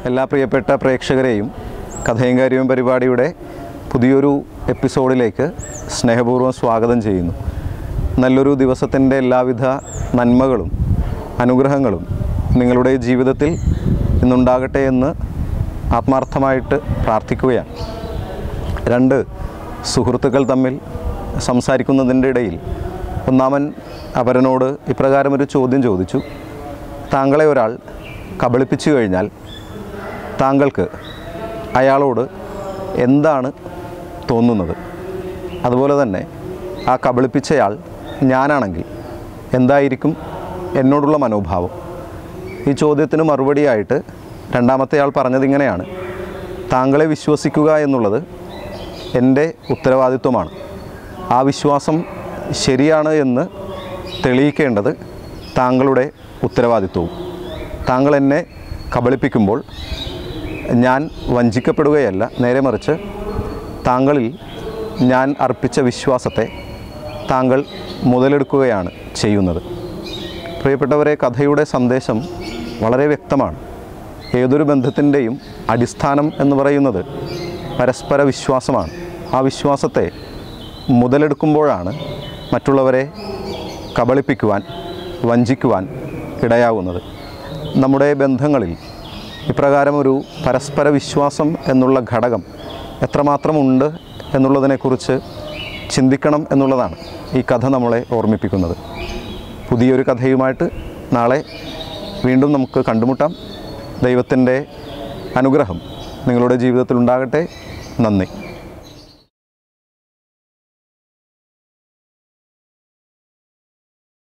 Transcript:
എല്ലാ പ്രിയപ്പെട്ട പ്രേക്ഷകരെയും കഥയും കാര്യവും പരിപാടിയുടെ പുതിയൊരു എപ്പിസോഡിലേക്ക് സ്നേഹപൂർവ്വം സ്വാഗതം ചെയ്യുന്നു നല്ലൊരു ദിവസത്തിൻ്റെ എല്ലാവിധ നന്മകളും അനുഗ്രഹങ്ങളും നിങ്ങളുടെ ജീവിതത്തിൽ ഇന്നുണ്ടാകട്ടെ എന്ന് ആത്മാർത്ഥമായിട്ട് പ്രാർത്ഥിക്കുകയാണ് രണ്ട് സുഹൃത്തുക്കൾ തമ്മിൽ സംസാരിക്കുന്നതിൻ്റെ ഇടയിൽ ഒന്നാമൻ അവരനോട് ഇപ്രകാരം ഒരു ചോദ്യം ചോദിച്ചു താങ്കളെ ഒരാൾ കബളിപ്പിച്ചു കഴിഞ്ഞാൽ താങ്കൾക്ക് അയാളോട് എന്താണ് തോന്നുന്നത് അതുപോലെ തന്നെ ആ കബളിപ്പിച്ചയാൾ ഞാനാണെങ്കിൽ എന്തായിരിക്കും എന്നോടുള്ള മനോഭാവം ഈ ചോദ്യത്തിന് മറുപടിയായിട്ട് രണ്ടാമത്തെ ആൾ പറഞ്ഞതിങ്ങനെയാണ് താങ്കളെ വിശ്വസിക്കുക എന്നുള്ളത് എൻ്റെ ഉത്തരവാദിത്വമാണ് ആ വിശ്വാസം ശരിയാണ് എന്ന് തെളിയിക്കേണ്ടത് താങ്കളുടെ ഉത്തരവാദിത്വവും താങ്കൾ എന്നെ കബളിപ്പിക്കുമ്പോൾ ഞാൻ വഞ്ചിക്കപ്പെടുകയല്ല നേരെ മറിച്ച് താങ്കളിൽ ഞാൻ അർപ്പിച്ച വിശ്വാസത്തെ താങ്കൾ മുതലെടുക്കുകയാണ് ചെയ്യുന്നത് പ്രിയപ്പെട്ടവരെ കഥയുടെ സന്ദേശം വളരെ വ്യക്തമാണ് ഏതൊരു ബന്ധത്തിൻ്റെയും അടിസ്ഥാനം എന്ന് പറയുന്നത് പരസ്പര വിശ്വാസമാണ് ആ വിശ്വാസത്തെ മുതലെടുക്കുമ്പോഴാണ് മറ്റുള്ളവരെ കബളിപ്പിക്കുവാൻ വഞ്ചിക്കുവാൻ ഇടയാകുന്നത് നമ്മുടെ ബന്ധങ്ങളിൽ ഇപ്രകാരം ഒരു പരസ്പര വിശ്വാസം എന്നുള്ള ഘടകം എത്രമാത്രം ഉണ്ട് എന്നുള്ളതിനെക്കുറിച്ച് ചിന്തിക്കണം എന്നുള്ളതാണ് ഈ കഥ നമ്മളെ ഓർമ്മിപ്പിക്കുന്നത് പുതിയൊരു കഥയുമായിട്ട് നാളെ വീണ്ടും നമുക്ക് കണ്ടുമുട്ടാം ദൈവത്തിൻ്റെ അനുഗ്രഹം നിങ്ങളുടെ ജീവിതത്തിൽ ഉണ്ടാകട്ടെ നന്ദി